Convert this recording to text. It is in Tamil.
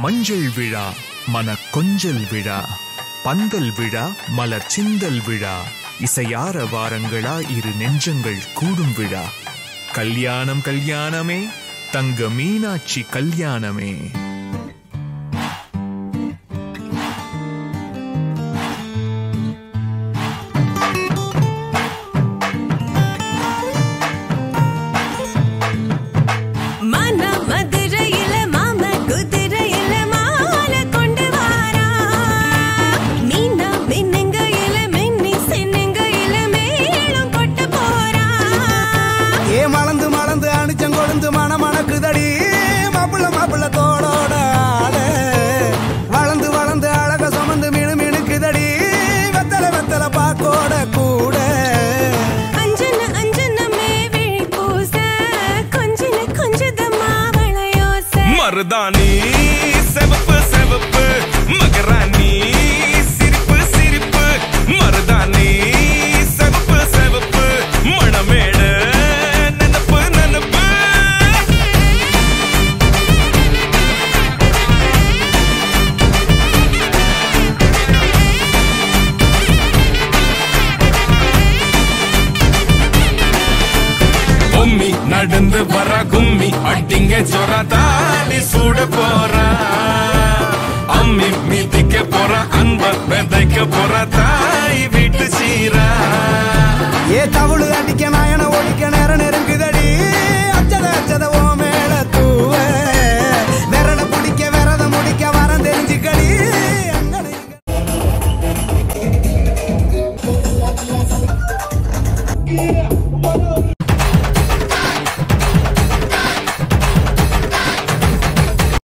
மஞ்சள் விழா மன கொஞ்சல் விழா பந்தல் விழா மலர் சிந்தல் விழா இசையார வாரங்களா இரு நெஞ்சங்கள் கூடும் விழா கல்யாணம் கல்யாணமே தங்க மீனாட்சி கல்யாணமே மன மதுரையில மாம குதிரையில மாலை கொண்டு வாரா மீனா மின்னுங்கையில மின்னி சின்னுங்கையில மேளம் கொட்ட போறா ஏ மலந்து மலந்து அணிச்சம் கொழுந்து மன மணக்குதடி மாப்பிள்ள மாப்பிள்ள தோளோட ஆட வளர்ந்து வளர்ந்து அழக சுமந்து மினு மினுக்குதடி வெத்தல வெத்தல பாக்கோட கூட அஞ்சன அஞ்சனமே விழி பூச கொஞ்சன கொஞ்சதம்மா வளையோச மருதாணி செவப்பு செவப்பு மகராணி சிரிப்பு சிரிப்பு மருதாணி செவப்பு செவப்பு மணமேடு நினப்பு நினப்பு பொம்மி நடந்து வர கும்மி அட்டிங்க ஜொர தாலி சூட போறா அம்மி மீதிக்க போற அன்ப விதைக்க போற தாய் வீட்டு சீரா ஏ தவுளு அடிக்க நாயன